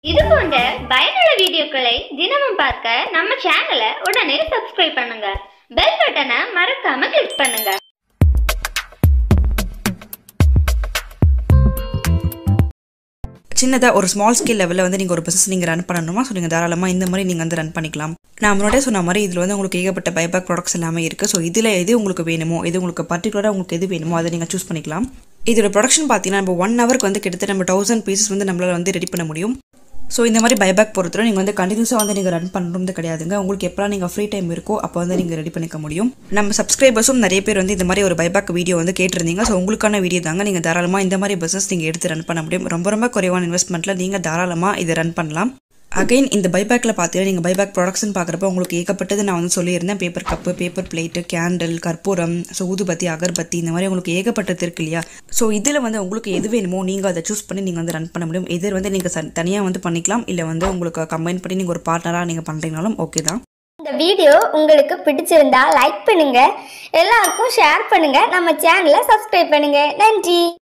இது போன்ற பயனுள்ள வீடியோக்களை தினமும் பார்க்க நம்ம சேனலை உடனே சப்ஸ்கிரைப் பண்ணுங்க பெல் பட்டனை மறக்காம கிளிக் பண்ணுங்க சின்னதாக ஒரு ஸ்மால் ஸ்கேல் லெவலில் வந்து நீங்கள் ஒரு பிஸ்னஸ் நீங்கள் ரன் பண்ணணுமா ஸோ நீங்கள் தாராளமாக இந்த மாதிரி நீங்கள் வந்து ரன் பண்ணிக்கலாம் நான் முன்னாடியே சொன்ன மாதிரி இதில் வந்து உங்களுக்கு ஏகப்பட்ட பைபேக் ப்ராடக்ட்ஸ் எல்லாமே இருக்குது ஸோ இதில் எது உங்களுக்கு வேணுமோ எது உங்களுக்கு பர்டிகுலராக உங்களுக்கு எது வேணுமோ அதை நீங்கள் சூஸ் பண்ணிக்கலாம் இதோட ப்ரொடக்ஷன் பார்த்தீங்கன்னா நம்ம ஒன் ஹவருக்கு வந்து கிட்டத்தட்ட நம்ம தௌசண்ட் பீசஸ் வந்து நம்மளால் வந்து ரெடி பண்ண முடியும் ஸோ இந்த மாதிரி பைபேக் பொறுத்தவரை நீங்கள் வந்து கண்டினியூஸாக வந்து நீங்கள் ரன் பண்ணுறது கிடையாதுங்க உங்களுக்கு எப்போ நீங்கள் ஃப்ரீ டைம் இருக்கோ அப்போ வந்து நீங்கள் ரெடி பண்ணிக்க முடியும் நம்ம சப்ஸ்கிரைபர்ஸும் நிறைய பேர் வந்து இந்த மாதிரி ஒரு பைபேக் வீடியோ வந்து கேட்டிருந்தீங்க ஸோ உங்களுக்கான வீடியோ தாங்க நீங்கள் தாராளமாக இந்த மாதிரி பிஸ்னஸ் நீங்கள் எடுத்து ரன் பண்ண முடியும் ரொம்ப ரொம்ப குறைவான இன்வெஸ்ட்மெண்ட்டில் நீங்கள் தாராளமாக இதை ரன் பண்ணலாம் அகைன் இந்த பைபேக்கில் பார்த்தீங்கன்னா நீங்கள் பைபேக் ப்ராடக்ட்ஸ்னு பார்க்குறப்ப உங்களுக்கு ஏகப்பட்டது நான் வந்து சொல்லியிருந்தேன் paper cup paper plate candle கற்பூரம் ஸோ ஊதுபத்தி அகர்பத்தி இந்த மாதிரி உங்களுக்கு ஏகப்பட்டது இருக்கு இல்லையா ஸோ இதில் வந்து உங்களுக்கு எது வேணுமோ நீங்கள் அதை சூஸ் பண்ணி நீங்கள் வந்து ரன் பண்ண முடியும் எது வந்து நீங்கள் தனியாக வந்து பண்ணிக்கலாம் இல்லை வந்து உங்களுக்கு கம்பைன் பண்ணி நீங்கள் ஒரு பார்ட்னராக நீங்கள் பண்ணுறீங்கனாலும் ஓகே தான் இந்த வீடியோ உங்களுக்கு பிடிச்சிருந்தா லைக் பண்ணுங்க எல்லாருக்கும் ஷேர் பண்ணுங்க நம்ம சேனலை சப்ஸ்கிரைப் பண்ணுங்க நன்றி